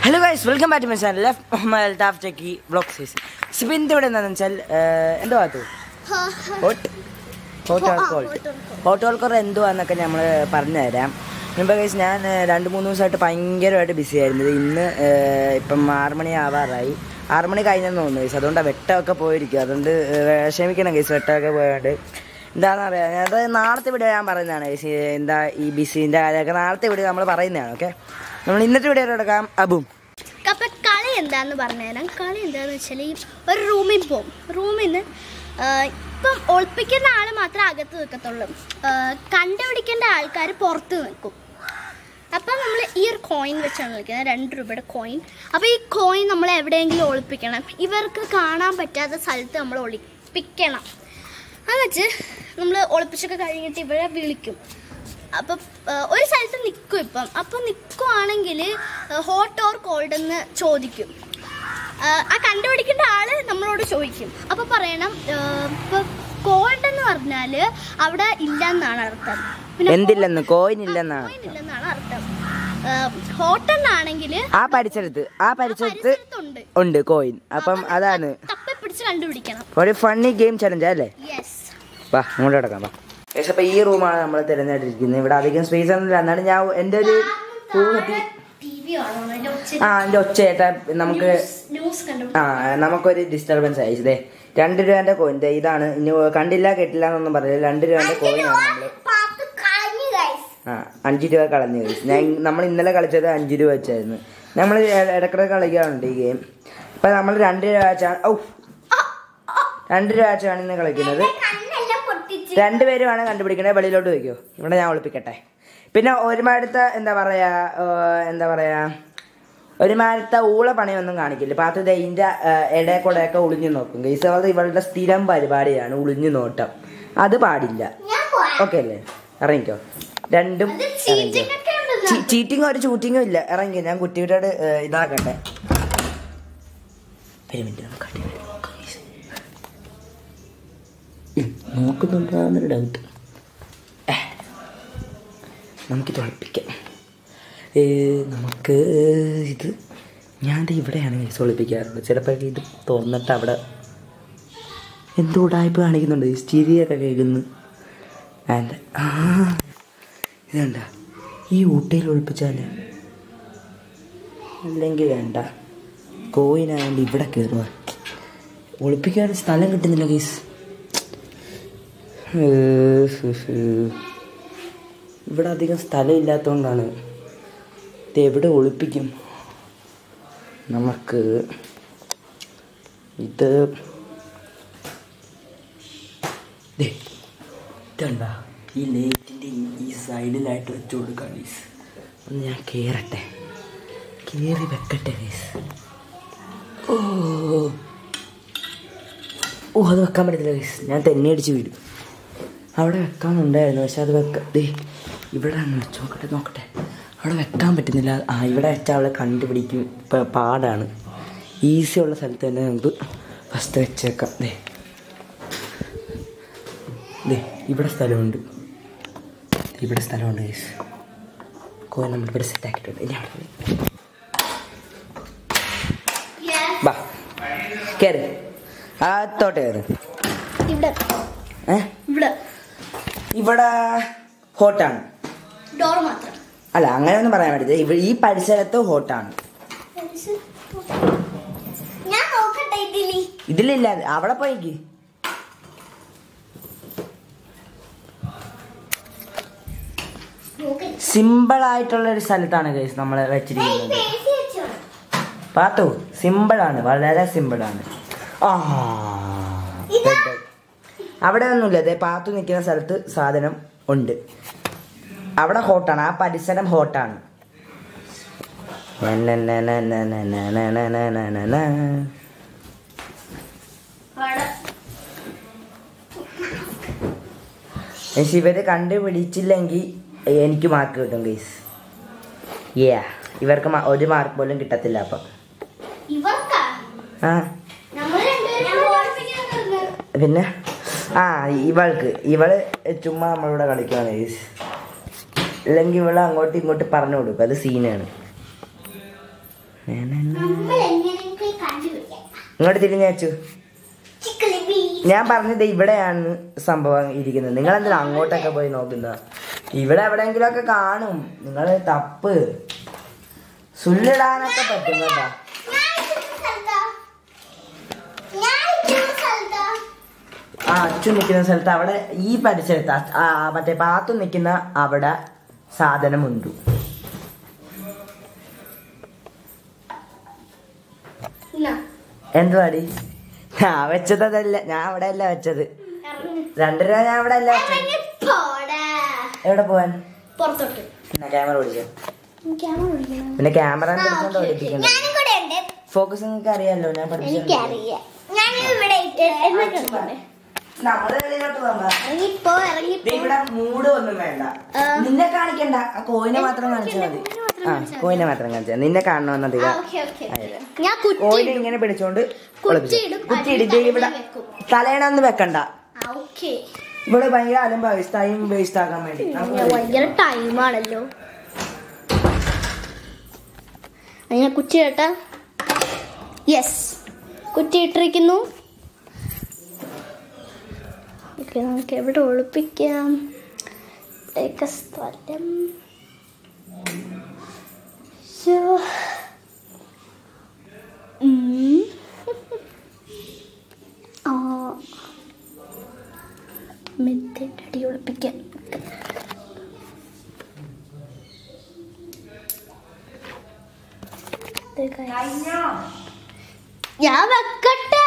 Hello guys welcome back to my channel ലെഫ്റ്റ് Muhammad Althaf techie blog സീസ് ഇപ്പോൾ ഇന്ന് ഇവിടെ എന്താണെന്ന് വെച്ചാൽ എന്തോ ആത്തു hot hot alcohol hot alcohol എന്തുവാന്നൊക്കെ നമ്മൾ പറഞ്ഞു തരാം മുമ്പ് ഗൈസ് ഞാൻ ഏഹ്, രണ്ട് മൂന്ന് ദിവസമായിട്ട് ഭയങ്കരമായിട്ട് ബിസി ആയിരുന്നത് ഇന്ന് ഏഹ്, ഇപ്പം ആറ് മണി ആവാറായി ആറ് മണി കഴിഞ്ഞെന്ന് തോന്നുന്നു ഗൈസ് അതുകൊണ്ട് വെട്ടമൊക്കെ പോയിരിക്കും അതുകൊണ്ട് ഏഹ്, ക്ഷമിക്കണം ഗൈസ് വെട്ടമൊക്കെ പോയതുകൊണ്ട് എന്താണെന്ന് അറിയാം അത് നാളത്തെ വീഡിയോ ഞാൻ പറയുന്നതാണ് ഗൈസ് എന്താ ഈ ബിസിൻ്റെ കാര്യമൊക്കെ നാളത്തെ വീഡിയോ നമ്മൾ പറയുന്നതാണ് ഓക്കെ നമ്മൾ ഇന്നത്തെ വീഡിയോ എടുക്കാം അബും അപ്പൊ കളി എന്താന്ന് പറഞ്ഞുതരാം കളി എന്താന്ന് വെച്ചാൽ ഈ ഒരു റൂമിൽ പോകും റൂമിൽ നിന്ന് ഇപ്പം ഒളിപ്പിക്കുന്ന ആൾ മാത്രമേ അകത്ത് നിൽക്കത്തുള്ളൂ ആ, കണ്ടുപിടിക്കേണ്ട ആൾക്കാർ പുറത്ത് നിൽക്കും അപ്പം നമ്മൾ ഈ ഒരു കോയിൻ വെച്ചാണ് കളിക്കുന്നത് രണ്ട് രൂപയുടെ കോയിൻ അപ്പോൾ ഈ കോയിൻ നമ്മൾ എവിടെയെങ്കിലും ഒളിപ്പിക്കണം ഇവർക്ക് കാണാൻ പറ്റാത്ത സ്ഥലത്ത് നമ്മൾ ഒളിപ്പിക്കണം എന്നിട്ട് നമ്മൾ ഒളിപ്പിച്ചൊക്കെ കഴിഞ്ഞിട്ട് ഇവരെ വിളിക്കും അപ്പം ആ, ഒരു സ്ഥലത്ത് നിൽക്കും ഇപ്പം അപ്പം നിൽക്കുവാണെങ്കിൽ ഹോട്ട് ഓർ കോൾഡ് എന്ന് ചോദിക്കും ആ, ആ കണ്ടുപിടിക്കേണ്ട ആള് നമ്മളോട് ചോദിക്കും അപ്പൊ പറയണം ആ, ഇപ്പൊ കോൾഡ് എന്ന് പറഞ്ഞാല് അവിടെ ഇല്ലെന്നാണ് അർത്ഥം എന്തില്ലെന്ന് കോയിൻ ഇല്ലെന്നാണ് coin ഇല്ലെന്നാണ് അർത്ഥം ഹോട്ട് എന്നാണെങ്കിൽ ആ പരിസരത്ത് ആ പരിസരത്ത് ഉണ്ട് ഉണ്ട് കോയിൻ അപ്പം അതാണ് തപ്പി പിടിച്ച് കണ്ടുപിടിക്കണം ഒരു ഫണ്ണി ഗെയിം ചലഞ്ച് അല്ലേ യെസ് വാ അങ്ങോട്ട് കിടക്കാം വാ ഏകദേശം അപ്പൊ ഈ റൂമാണ് നമ്മൾ തിരഞ്ഞെടുത്തിരിക്കുന്നത് ഇവിടെ അധികം സ്പേസ് ഒന്നുമില്ല എന്നാലും ഞാൻ എൻ്റെ ഒരു പൂർത്തി ടി വി ആണോ അതിന്റെ ഒച്ച ആ എൻ്റെ ഒച്ചയായിട്ട് നമുക്ക് ന്യൂസ് കണ്ടു ആ നമുക്കൊരു ഡിസ്റ്റർബൻസ് ആയി ഇതേ രണ്ട് രൂപേന്റെ കോയിൻ ദേ ഇതാണ് ഇനി കണ്ടില്ല കേട്ടില്ല എന്നൊന്നും പറയില്ല രണ്ട് രൂപേന്റെ കോയിനാണ് നമ്മൾ ആ അഞ്ച് രൂപ കളഞ്ഞു guys. ഞാൻ നമ്മൾ ഇന്നലെ കളിച്ചത് അഞ്ച് രൂപ വെച്ചായിരുന്നു നമ്മൾ ഇടക്കിടെ കളിക്കാറുണ്ട് ഈ ഗെയിം ഇപ്പൊ നമ്മൾ രണ്ട് രൂപ വെച്ചാണ് ഓ രണ്ട് രൂപ വെച്ചാണ് ഇന്ന് കളിക്കുന്നത് രണ്ടുപേരുമാണ് കണ്ടുപിടിക്കണേ വെളിയിലോട്ട് വയ്ക്കോ ഇവിടെ ഞാൻ ഒളിപ്പിക്കട്ടെ പിന്നെ ഒരുമാടത്തെ എന്താ പറയാ ഏർ, എന്താ പറയാ ഒരുമാടത്തെ ഊള പണിയൊന്നും കാണിക്കില്ല പാത്ത് ഇതിന്റെ ഇടയിൽ കൂടെ ഒക്കെ ഒളിഞ്ഞു നോക്കും ഗൈസ് അത് ഇവളുടെ സ്ഥിരം പരിപാടിയാണ് ഒളിഞ്ഞു നോട്ടം അത് പാടില്ല ഓക്കെ അല്ലേ ഇറങ്ങിക്കോ രണ്ടും ഇറങ്ങിക്കോ ചീറ്റിങ്ങോ ഒരു ചൂറ്റിങ്ങോ ഇല്ല ഇറങ്ങി ഞാൻ കുട്ടിയോട് ഇതാക്കട്ടെ ഒരു മിനിറ്റ് നമുക്ക് അടിപൊളി നോക്കാം guys. ഉം, നോക്കുന്നുണ്ടോന്നൊരു ഡൗട്ട് നമുക്കിത് ഒളിപ്പിക്കാം ഏ, നമുക്ക് ഇത് ഞാൻ ദേ ഇവിടെയാണ് കേസ് ഒളിപ്പിക്കാറുള്ളത് ചിലപ്പോൾ ഇത് തുറന്നിട്ട് അവിടെ എന്തോ ഉടായ്പ കാണിക്കുന്നുണ്ട് ഈ ചിരിയൊക്കെ കേൾക്കുന്നു ആൻഡ് ആ ഇതുണ്ട ഈ ഊട്ടയിൽ ഒളിപ്പിച്ചാൽ അല്ലെങ്കിൽ വേണ്ട കോയിനായതുകൊണ്ട് ഇവിടെ കയറുക ഒളിപ്പിക്കാൻ സ്ഥലം കിട്ടുന്നില്ല കേസ് ഇവിടെ അധികം സ്ഥലം ഇല്ലാത്തതുകൊണ്ടാണ് ഇത് എവിടെ ഒളിപ്പിക്കും നമുക്ക് ഇത് ദേ, ഇതുണ്ടാ ഈ ലൈറ്റിൻ്റെ ഈ സൈഡിലായിട്ട് വെച്ച് കൊടുക്കാം ഗീസ് ഒന്ന് ഞാൻ കയറട്ടെ കയറി വെക്കട്ടെ ഗീസ് ഓ ഓ അത് വെക്കാൻ പറ്റത്തില്ല ഗീസ് ഞാൻ തന്നെ അടിച്ച് വീടും അവിടെ വെക്കാനുണ്ടായിരുന്നു പക്ഷെ അത് വെക്ക ദേ ഇവിടെ അങ്ങ് വെച്ച് നോക്കട്ടെ നോക്കട്ടെ അവിടെ വെക്കാൻ പറ്റുന്നില്ല ആ ഇവിടെ വെച്ചാൽ അവളെ കണ്ടുപിടിക്കും ഇപ്പം പാടാണ് ഈസി ഉള്ള സ്ഥലത്ത് തന്നെ നമുക്ക് ഫസ്റ്റ് വെച്ചേക്കാം ദേ ദേ ഇവിടെ സ്ഥലമുണ്ട് ഇവിടെ സ്ഥലമുണ്ട് ഗൈസ് കോയ നമ്മൾ ഇവിടെ സെറ്റ് ആക്കിയിട്ടുണ്ട് ഇനി അവിടെ പോയി. ബാ കയറി ആ തോട്ടെ കയറി ഇവിടെ ഏ ഇവിടെ ഇവിടെ ഹോട്ടാണ് ഡോർ മാത്രം അല്ല അങ്ങനെയൊന്നും പറയാൻ പറ്റില്ല ഇവിടെ ഈ പരിസരത്ത് ഹോട്ടാണ് ഞാൻ നോക്കട്ടെ ഇതിലി ഇതിലില്ല അവിടെ പോയിക്ക് സിമ്പിൾ ആയിട്ടുള്ള ഒരു സ്ഥലത്താണ് ഗൈസ് നമ്മൾ വെച്ചിരിക്കുന്നത് പാത്തു സിമ്പിൾ ആണ് വളരെ സിമ്പിൾ ആണ് ആ അവിടെ ഒന്നുമില്ല അതെ പാത്തു നിൽക്കുന്ന സ്ഥലത്ത് സാധനം ഉണ്ട് അവിടെ ഹോട്ടാണ് ആ പരിസരം ഹോട്ടാണ് അവിടെ പക്ഷെ ഇവര് കണ്ടുപിടിച്ചില്ലെങ്കിൽ എനിക്ക് മാർക്ക് കിട്ടും ഗൈസ് യാ ഇവർക്ക് മ- ഒരു മാർക്ക് പോലും കിട്ടത്തില്ല അപ്പം ഇവർക്കാ ആ നമ്മൾ രണ്ടുപേരും ഓർപ്പിക്കാൻ കിടന്ന് പിന്നെ ആ ഇവൾക്ക് ഇവള് ചുമ്മാ നമ്മളിവിടെ കളിക്കുകയാണ് ഗൈസ് ഇല്ലെങ്കിൽ ഇവള് അങ്ങോട്ടും ഇങ്ങോട്ടും പറഞ്ഞു കൊടുക്കും അത് സീനാണ് നമ്മൾ എങ്ങനെയെങ്കിലും കണ്ടുപിടിക്കാം ഇങ്ങോട്ട് തിരിഞ്ഞു വെച്ചു ചിക്കലി ഞാൻ പറഞ്ഞത് ഇവിടെയാണ് സംഭവം ഇരിക്കുന്നത് നിങ്ങൾ എന്തിനാ അങ്ങോട്ടൊക്കെ പോയി നോക്കുന്നത് ഇവിടെ എവിടെയെങ്കിലും ഒക്കെ കാണും നിങ്ങൾ തപ്പ് സുല്ലിടാനൊക്കെ പറ്റും കേട്ടോ ആ അച്ചു നിൽക്കുന്ന സ്ഥലത്ത് അവിടെ ഈ പരിസരത്ത് അ- ആ, മറ്റേ പാത്തു നിൽക്കുന്ന അവിടെ സാധനമുണ്ട് എന്തുവാടി ഞാൻ വെച്ചതല്ല ഞാൻ അവിടെ അല്ല വെച്ചത് രണ്ടു രൂപ ഞാൻ അവിടെ അല്ല വെച്ചത് എവിടെ പോവാൻ പുറത്തോട്ട് പിന്നെ ക്യാമറ പിടിച്ചോ ക്യാമറ പിടിക്കണം പിന്നെ ക്യാമറ പിടിച്ചോണ്ട് ഓടിപ്പിക്കണ്ട ഞാനും കൂടെ ഉണ്ട് ഫോക്കസ് നിങ്ങൾക്ക് അറിയാലോ ഞാൻ പഠിച്ചു എനിക്കറിയാം ഞാൻ ഇവിടെ ഇട്ട് എന്നിട്ട് നമ്മള് വെളിയിലോട്ട് പോകാം ഇറങ്ങിപ്പോ ഇറങ്ങിപ്പോ ഇവിടെ മൂട് ഒന്നും വേണ്ട ആ. നിന്നെ കാണിക്കണ്ട ആ കോയിനെ മാത്രം കാണിച്ചാൽ മതി ആ കോയിനെ മാത്രം കാണിച്ചാൽ നിന്നെ കാണണമെന്നത് ആ, ഓക്കേ, ഓക്കേ, ഓക്കേ. ഞാൻ കുറ്റി കോയിനെ ഇങ്ങനെ പിടിച്ചോണ്ട് കുറ്റിയിടും, കുറ്റിയിടിച്ച് അതിന് ഇവിടെ തലയിൽ വെക്കും. തലേണൊന്നും വെക്കണ്ട ആ, ഓക്കേ ഇവിടെ ഭയങ്കര അലമ്പാവും ടൈം വേസ്റ്റ് ആക്കാൻ വേണ്ടി നമുക്ക് ഞാൻ ഭയങ്കര ടൈമാണല്ലോ ഞാൻ കുറ്റി കേട്ടാ യെസ് കുറ്റി ഇട്ടിരിക്കുന്നു ഓക്കെ നമുക്ക് എവിടെ ഒളിപ്പിക്കാം ഇവിടെയൊക്കെ സ്ഥലം ശ്ശോ. ഉം. ആ മെത്തേഡ് അടി ഒളിപ്പിക്കാൻ ഇത് guys. ഞാൻ വെക്കട്ടെ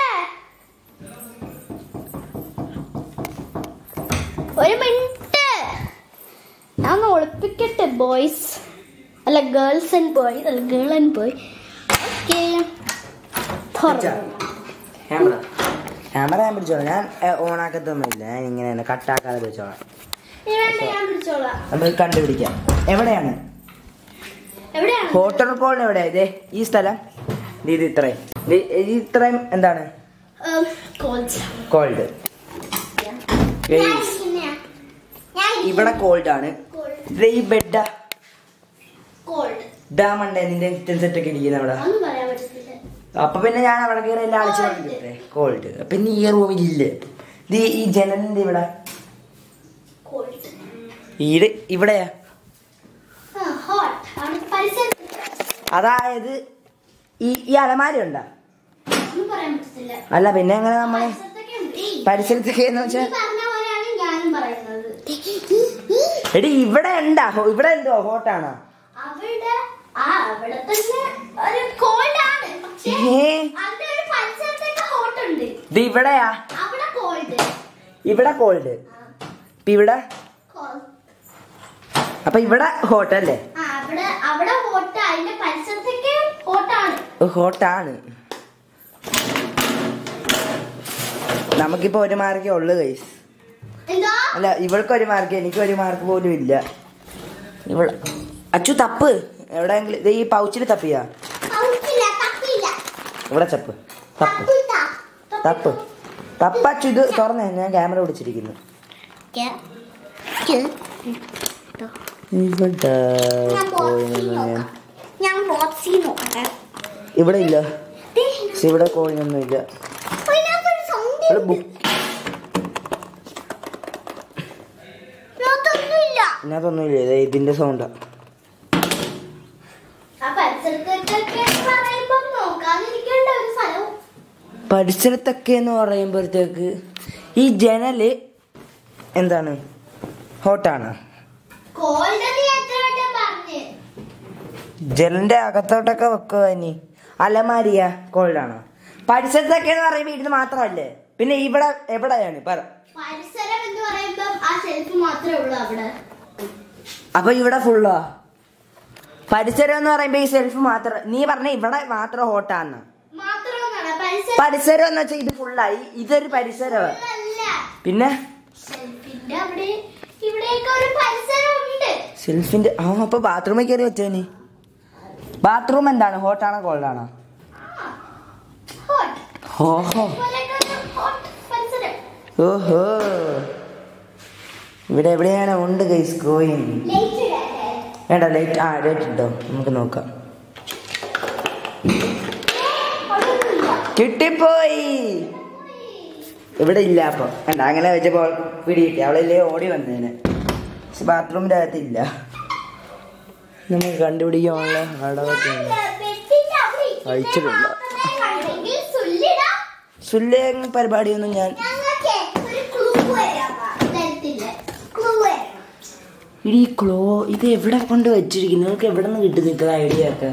ഒരു മിനിറ്റ് ഞാൻ ഒന്ന് ഒളിപ്പിക്കട്ടെ ബോയ്സ് അല്ല ഗേൾസ് ആൻഡ് ബോയ് അല്ല girl and boy okay camera camera ഞാൻ പിടിച്ചോളാം ഞാൻ ഓൺ ആക്കത്തൊന്നുമില്ല ഞാൻ ഇങ്ങനെ തന്നെ കട്ടാക്കാതെ പിടിച്ചോളാം ഞാൻ പിടിച്ചോളാം നമുക്ക് കണ്ടുപിടിക്കാം എവിടെയാണ് എവിടെയാണ് ഹോട്ടൽ കോൾ എവിടെയാ ഇതേ ഈ സ്ഥലം ദേ ഇത് ഇത്രയും ദേ ഇത് ഇത്രയും എന്താണ് കോൾസ് കോൾഡ് ഇവിടെ കോൾഡ് ആണ് ഇത് ഈ ബെഡ് കോൾഡ് ഡാമണ്ടേ നിന്റെ കിച്ചൺ സെറ്റ് ഒക്കെ ഇരിക്കുന്ന അവിടെ ഒന്നും പറയാൻ പറ്റത്തില്ല അപ്പൊ പിന്നെ ഞാൻ അവിടെ കയറി എല്ലാം അടിച്ചു നോക്കിട്ടെ കോൾഡ് പിന്നെ ഈ റൂമിൽ ഇല്ല ഇത് ഈ ജനലിന്റെ ഇവിടെ കോൾഡ് ഈട് ഇവിടെയാ ഹോട്ട് അവിടെ പരിസരത്ത് അതായത് ഈ ഈ അലമാരി ഉണ്ടാ ഒന്നും പറയാൻ പറ്റത്തില്ല അല്ല പിന്നെ എങ്ങനെ നമ്മള് പരിസരത്തൊക്കെ ഉണ്ട്. ഏയ്, പരിസരത്തൊക്കെ എന്ന് നീ വെച്ചാ പറഞ്ഞ പോലെയാണ് ഞാനും പറയുന്നത് എടി ഇവിടെ ഉണ്ടാ ഹോ- ഇവിടെ എന്തോ ഹോട്ടാണോ അവിടെ ആ അവിടെ തന്നെ ഒരു കോൾഡ് ആണ് പക്ഷേ ഏ അതിന്റെ ഒരു പരിസരത്തൊക്കെ ഹോട്ട് ഉണ്ട് ഇത് ഇവിടെയാ അവിടെ കോൾഡ് ഇവിടെ കോൾഡ് ഇപ്പൊ ഇവിടെ അപ്പൊ ഇവിടെ ഹോട്ടല്ലേ ആ അവിടെ അവിടെ ഹോട്ട് അതിന്റെ പരിസരത്തൊക്കെ ഹോട്ടാണ് ഹോട്ടാണ് നമുക്കിപ്പോ ഒരു മാർക്കേ ഉള്ളു കൈസ് എന്താ അല്ല ഇവൾക്ക് ഒരു മാർക്ക് എനിക്ക് ഒരു മാർക്ക് പോലും ഇല്ല ഇവൾ അച്ചു തപ്പ് എവിടെയെങ്കിലും ദേ ഈ പൗച്ചിൽ തപ്പിയാ തപ്പില്ല തപ്പില്ല ഇവിടെ ചപ്പ് തപ്പ് തപ്പില്ല തപ്പ് തപ്പ അച്ചു ഇത് തുറന്നേ ഞാൻ ക്യാമറ പിടിച്ചിരിക്കുന്നു ഇവിടെ ഞാൻ ബോക്സിൽ കോഴിനൊന്നും ഞാൻ നോക്കാം ഞാൻ ബോക്സിൽ നോക്കട്ടെ ഇവിടെ ഇല്ല ദേ, പക്ഷെ ഇവിടെ കോഴിനൊന്നും ഇല്ല അതിനകത്തൊരു sound ഇവിടെ ഉണ്ട്. ബുക്ക് ഇതിനകത്തൊന്നുമില്ല. ഇതിനകത്തൊന്നും ഇല്ല ദേ ഇതിന്റെ സൗണ്ടാ ആ പരിസരത്തൊക്കെ പറയുമ്പോ നോക്കാതിരിക്കേണ്ട ഒരു സ്ഥലവും പരിസരത്തൊക്കെ എന്ന് പറയുമ്പോഴത്തേക്ക് ഈ ജനല് എന്താണ് ഹോട്ടാണ് കോൾഡ് നീ എത്ര വട്ടം പറഞ്ഞ് ജനലിന്റെ അകത്തോട്ടൊക്കെ വെക്കുക ഇനി അലമാരിയ കോൾഡാണോ പരിസരത്തൊക്കെ എന്ന് പറയുമ്പോ ഇത് മാത്രമല്ലേ പിന്നെ ഇവിടെ എവിടെയാണ് പറ പരിസരം എന്ന് പറയുമ്പോ ആ ഷെൽഫ് മാത്രമേ ഉള്ളൂ അവിടെ അപ്പൊ ഇവിടെ ഫുള്ളോ പരിസരം എന്ന് പറയുമ്പോ ഈ സെൽഫ് മാത്രം നീ പറഞ്ഞ ഇവിടെ മാത്രം ഹോട്ടാന്ന് മാത്രമൊന്നല്ല പരിസരം പരിസരം എന്ന് വെച്ചാൽ ഇത് ഫുള്ളായി ഇതൊരു പരിസരമാണ് അല്ല പിന്നെ ഷെൽഫിന്റെ അവിടെ ഇവിടെയൊക്കെ ഒരു പരിസരം ഉണ്ട് സെൽഫിന്റെ ആ അപ്പൊ ബാത്റൂമിൽ കയറി വെച്ചേനി ബാത്റൂം എന്താണ് ഹോട്ടാണോ കോൾഡാണോ ഹോട്ട് ഓഹോ പോലെയൊക്കെ ഒരു ഹോട്ട് പരിസരം ഓഹോ ഇവിടെ എവിടെയാണ് ഉണ്ട് ഗൈസ് കോയിൻ ലൈറ്റ് ഇടട്ടെ വേണ്ട ലൈറ്റ് ആ ലൈറ്റ് ഉണ്ടോ നമുക്ക് നോക്കാം കിട്ടിപ്പോയി ഇവിടെ ഇല്ല അപ്പൊ കണ്ട അങ്ങനെ വെച്ചപ്പോ പിടി കിട്ടി അവളല്ലേ ഓടി വന്നേനെ പക്ഷെ ബാത്റൂമിന്റെ അകത്തില്ല നമുക്ക് കണ്ടുപിടിക്കാനുള്ള അടവൊക്കെ ഉണ്ട് അയച്ചിട്ടില്ല സുല്ലെ പരിപാടിയൊന്നും ഞാൻ ഇടി ക്ലോ ഇത് എവിടെ കൊണ്ട് വെച്ചിരിക്കുന്നു നിങ്ങൾക്ക് എവിടെ നിന്ന് കിട്ടുന്നു ഇത്ര ഐഡിയ ഒക്കെ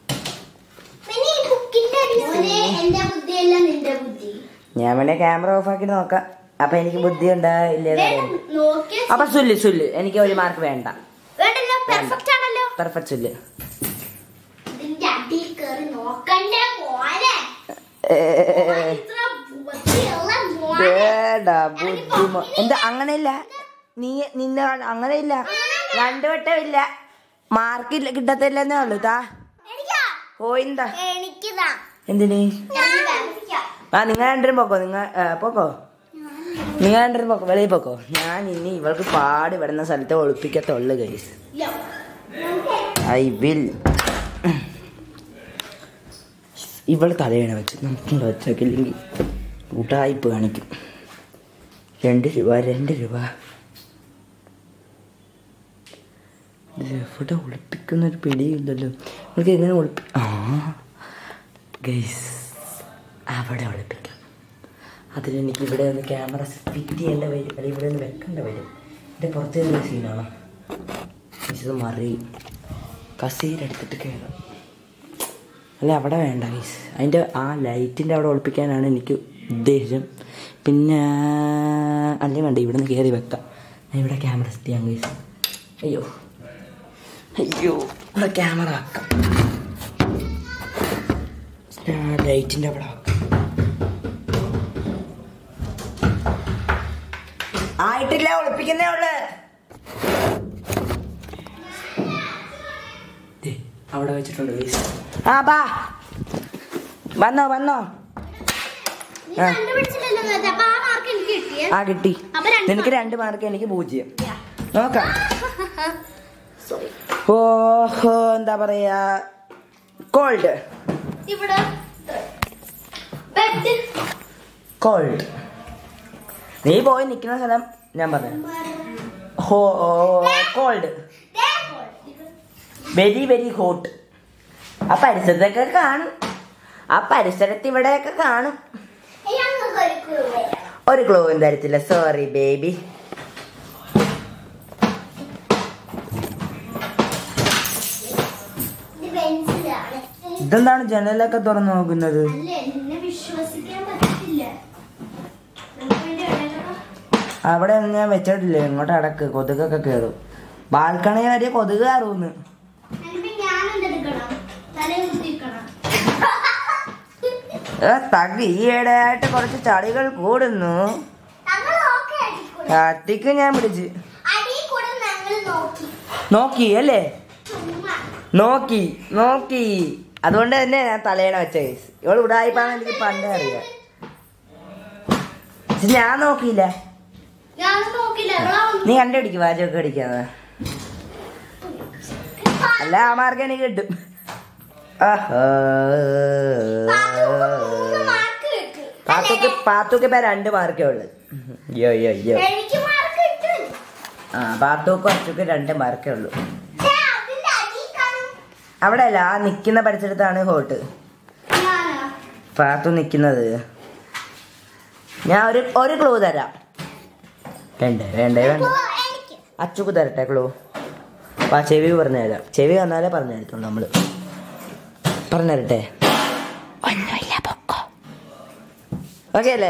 എന്റെ ബുദ്ധിയല്ല നിന്റെ ബുദ്ധി ഞാൻ വേണേ ക്യാമറ ഓഫ് ആക്കിട്ട് നോക്കാം അപ്പൊ എനിക്ക് ബുദ്ധി ഉണ്ടായില്ലേ നോക്കിയ അപ്പൊ സുല്ല് സുല്ല് എനിക്ക് ഒരു മാർക്ക് വേണ്ട വേണ്ടല്ലോ പെർഫെക്റ്റ് ആണല്ലോ പെർഫെക്റ്റ് സുല്ല് ഇതിന്റെ അടിയിൽ കയറി നോക്കണ്ടേ മോനെ ഏ, ഇത്ര ബുദ്ധിയുള്ള മോനെ വേണ്ട ബുദ്ധിമോ എന്താ അങ്ങനെയില്ല നീ നിന്നെ കാണ- അങ്ങനെയില്ല രണ്ടു വട്ടം ഇല്ല മാർക്ക് ഇല്ല കിട്ടത്തില്ലെന്നേ ഉള്ളൂ താ എനിക്കാ പോയിന്താ എനിക്കിതാ എന്തിന് ഞാൻ വരയ്ക്കാം. ആ നിങ്ങൾ രണ്ടുപേരും പോക്കോ നിങ്ങൾ പോക്കോ നിങ്ങൾ രണ്ടുപേരും പോക്കോ വെളിയിൽ പോക്കോ ഞാൻ ഇനി ഇവൾക്ക് പാടി വരുന്ന സ്ഥലത്തെ ഒളിപ്പിക്കത്തുള്ളു ഗൈസ് യോ. നമുക്ക് ഐ വിൽ ഇവൾ തലയണ വെച്ച് നമുക്ക് വെച്ചേക്കില്ലെങ്കിൽ കൂട്ടായിപ്പ് കാണിക്കും രണ്ട് രൂപ രണ്ട് രൂപ ഇത് എവിടെ ഒളിപ്പിക്കുന്ന ഒരു പിടിയില്ലല്ലോ നമുക്ക് എങ്ങനെ ഒളിപ്പി ആ ഗൈസ് അവിടെ ഒളിപ്പിക്കാം അതിലെനിക്ക് ഇവിടെ ഒന്ന് ക്യാമറ ഫിറ്റ് ചെയ്യേണ്ട വരും അല്ലെങ്കിൽ ഇവിടെ ഒന്ന് വെക്കേണ്ട വരും എൻ്റെ പുറത്ത് നിന്ന് സീനാണോ ഇത് മറി കസീരെടുത്തിട്ട് കയറാം അല്ല അവിടെ വേണ്ട ഗൈസ് അതിൻ്റെ ആ ലൈറ്റിൻ്റെ അവിടെ ഒളിപ്പിക്കാനാണ് എനിക്ക് ഉദ്ദേശം പിന്നെ അല്ലേ വേണ്ട ഇവിടെ നിന്ന് കയറി വെക്കാം ഞാൻ ഇവിടെ ക്യാമറ സെറ്റ് ചെയ്യാം ഗൈസ് അയ്യോ അയ്യോ ഇവിടെ ക്യാമറ വെക്കാം ലൈറ്റിൻ്റെ അവിടെ വെക്കാം ആയിട്ടില്ല ഒളിപ്പിക്കുന്നേ ഉള്ളു ദേ, അവിടെ വെച്ചിട്ടുണ്ട് ഗൈസ് ആ ബാ വന്നോ വന്നോ നീ കണ്ടുപിടിച്ചില്ലല്ലോ നേരത്തെ. അപ്പൊ ആ മാർക്ക് എനിക്ക് കിട്ടിയേ ആ കിട്ടി അപ്പൊ രണ്ട് നിനക്ക് രണ്ട് മാർക്ക് എനിക്ക് പൂജ്യം Yeah. നോക്കാം Sorry. ഓഹോ എന്താ പറയാ കോൾഡ് ഇവിടെ ബെഡ് കോൾഡ് നീ പോയി നിൽക്കുന്ന സ്ഥലം ഞാൻ പറഞ്ഞു ഹോ കോൾഡ് വെരി വെരി ഹോട്ട് ആ പരിസരത്തൊക്കെ കാണും ആ പരിസരത്ത് ഇവിടെയൊക്കെ കാണും ഒരു ക്ലൂവും തരത്തില്ല സോറി ബേബി ഇതെന്താണ് ജനലൊക്കെ തുറന്നു നോക്കുന്നത് അല്ലേ നിന്നെ വിശ്വസിക്കാൻ പറ്റത്തില്ല നമുക്ക് വേണ്ടി എവിടെയെങ്കിലും അവിടെ ഒന്നും ഞാൻ വെച്ചിട്ടില്ല ഇങ്ങോട്ട് അടക്ക് കൊതുകൊക്കെ കയറും ബാൽക്കണി വരെ കൊതുക് കയറൂന്ന് അതിനിപ്പോ ഞാൻ എന്തെടുക്കണം തലയിൽ കുത്തിക്കണം ഏ, തകി ഈയിടെയായിട്ട് കുറച്ച് ചളികൾ കൂടുന്നു ഞങ്ങൾ നോക്കി അടിക്കൂടെ കത്തിക്ക് ഞാൻ പിടിച്ച് അടി കൂടെ ഞങ്ങൾ നോക്കി നോക്കി അല്ലേ ചുമ്മാ നോക്കി നോക്കി അതുകൊണ്ട് തന്നെ ഞാൻ തലയണ വെച്ച കേസ് ഇവൾ ഉടായിപ്പാന്ന് എനിക്ക് പണ്ടേ അറിയാം പക്ഷെ ഞാൻ നോക്കിയില്ല ഞാൻ നോക്കില്ല എവിടാ വന്നു? നീ കണ്ടുപിടിക്കും വാചകമൊക്കെ അടിക്കാന്ന് അല്ല ആ മാർഗം എനിക്ക് കിട്ടും ആഹാ. പാത്തുക്ക് മൂന്ന് മാർക്ക് കിട്ടി പാത്തുക്ക് പാത്തുക്ക് ഇപ്പൊ രണ്ട് മാർക്കേ ഉള്ളു യോ യോ യോ എനിക്ക് മാർക്ക് കിട്ടും ആ പാത്തുക്ക് അച്ചുക്ക് രണ്ട് മാർക്കേ ഉള്ളു ഛേ, അതിന്റെ അടിയിൽ കാണും അവിടെ അല്ല ആ നിക്കുന്ന പരിസരത്താണ് ഹോട്ട് ഞാനാ പാത്തു നിക്കുന്നത് ഞാൻ ഒരു ഒരു ക്ലൂ തരാം വേണ്ടേ വേണ്ടേ വേണ്ട ഓ, എനിക്ക് അച്ചുക്ക് തരട്ടെ ക്ലൂ ആ ചെവി പറഞ്ഞു തരാം ചെവി തന്നാലേ പറഞ്ഞു തരത്തുള്ളൂ നമ്മള് പറഞ്ഞു തരട്ടെ ഒന്നുമില്ല പൊക്കോ ഓക്കെ അല്ലേ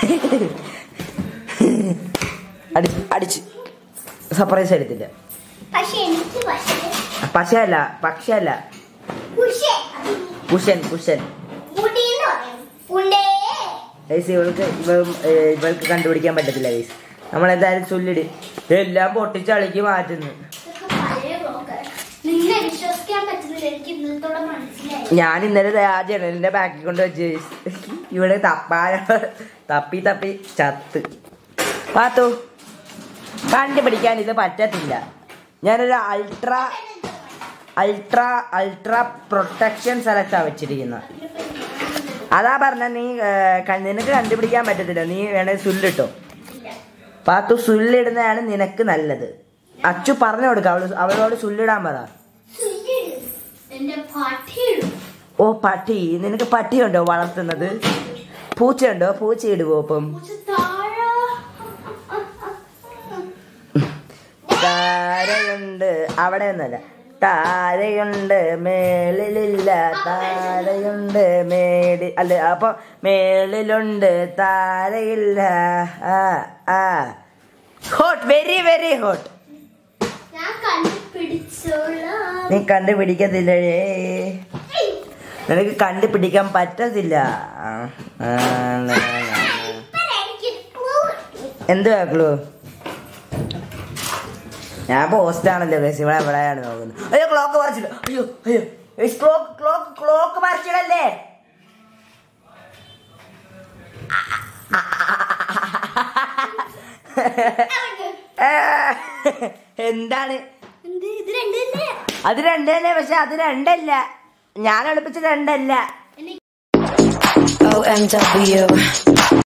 അടിച്ച് അടിച്ച് സർപ്രൈസ് എടുത്തില്ല പക്ഷെ എനിക്ക് പക്ഷേ പക്ഷേ അല്ല പക്ഷേ അല്ല പുഷേ പുഷൻ പുഷൻ മുടിന്ന് പറയും ഉണ്ടേ ഗൈസ് ഇവൾക്ക് ഇവ ഏ, ഇവൾക്ക് കണ്ടുപിടിക്കാൻ പറ്റത്തില്ല ഗൈസ് നമ്മൾ എന്തായാലും ചൊല്ലിട് എല്ലാം പൊട്ടിച്ചളിക്ക് മാറ്റുന്നു ഇതൊക്കെ പഴയ ബ്ലോക്ക് നിന്നെ വിശ്വസിക്കാൻ പറ്റുന്നില്ല എനിക്ക് ഇന്നത്തോടെ മനസ്സിലായി ഞാൻ ഇന്നലെ ആ ജനലിന്റെ ബാക്കിൽ കൊണ്ട് വെച്ച് guys. ഇവിടെ തപ്പാൻ തപ്പി തപ്പി ചത്ത് പാത്തു കണ്ടുപിടിക്കാൻ ഇത് പറ്റത്തില്ല ഞാനൊരു അൾട്രാ അൾട്രാ അൾട്രാ പ്രൊട്ടക്ഷൻ സ്ഥലത്താണ് വെച്ചിരിക്കുന്നത് അതാ പറഞ്ഞ നീ ഏ, ക- നിനക്ക് കണ്ടുപിടിക്കാൻ പറ്റത്തില്ല നീ വേണേ സുല്ലിട്ടോ പാത്തു സുല്ലിടുന്നതാണ് നിനക്ക് നല്ലത് അച്ചു പറഞ്ഞു കൊടുക്ക അവള് അവളോട് സുല്ലിടാൻ പറ എന്റെ പാട്ടിയിടും ഓ പട്ടി നിനക്ക് പട്ടിയുണ്ടോ വളർത്തുന്നത് പൂച്ചയുണ്ടോ പൂച്ച ഇടുവോ അപ്പം താരയുണ്ട് അവിടെ ഒന്നല്ല താരയുണ്ട് മേളിലില്ല താരയുണ്ട് മേടി അല്ല അപ്പൊ മേളിലുണ്ട് താരയില്ല ആ ആ ഹോട്ട് വെരി വെരി ഹോട്ട് ഞാൻ കണ്ടുപിടിച്ചോളാം നീ കണ്ടുപിടിക്കത്തില്ലേ നിനക്ക് കണ്ടുപിടിക്കാൻ പറ്റത്തില്ല ആ, ആ, ന, ന, ന. എനിക്ക് clue എന്തുവാ ക്ലൂ ഞാൻ പോസ്റ്റ് ആണല്ലോ ഗൈസ് ഇവിടെ എവിടെയാണ് നോക്കുന്നത് അയ്യോ ക്ലോക്ക് മറിച്ചില്ല അയ്യോ അയ്യോ ക്ലോക്ക് ക്ലോക്ക് ക്ലോക്ക് മറിച്ചിടല്ലേ ഏ, എന്താണ് എന്ത് ഇത് രണ്ടല്ലേ അത് രണ്ട് തന്നെ പക്ഷെ അത് രണ്ടല്ല ഞാൻ എളുപ്പിച്ച രണ്ടല്ല എനിക്ക് OMW.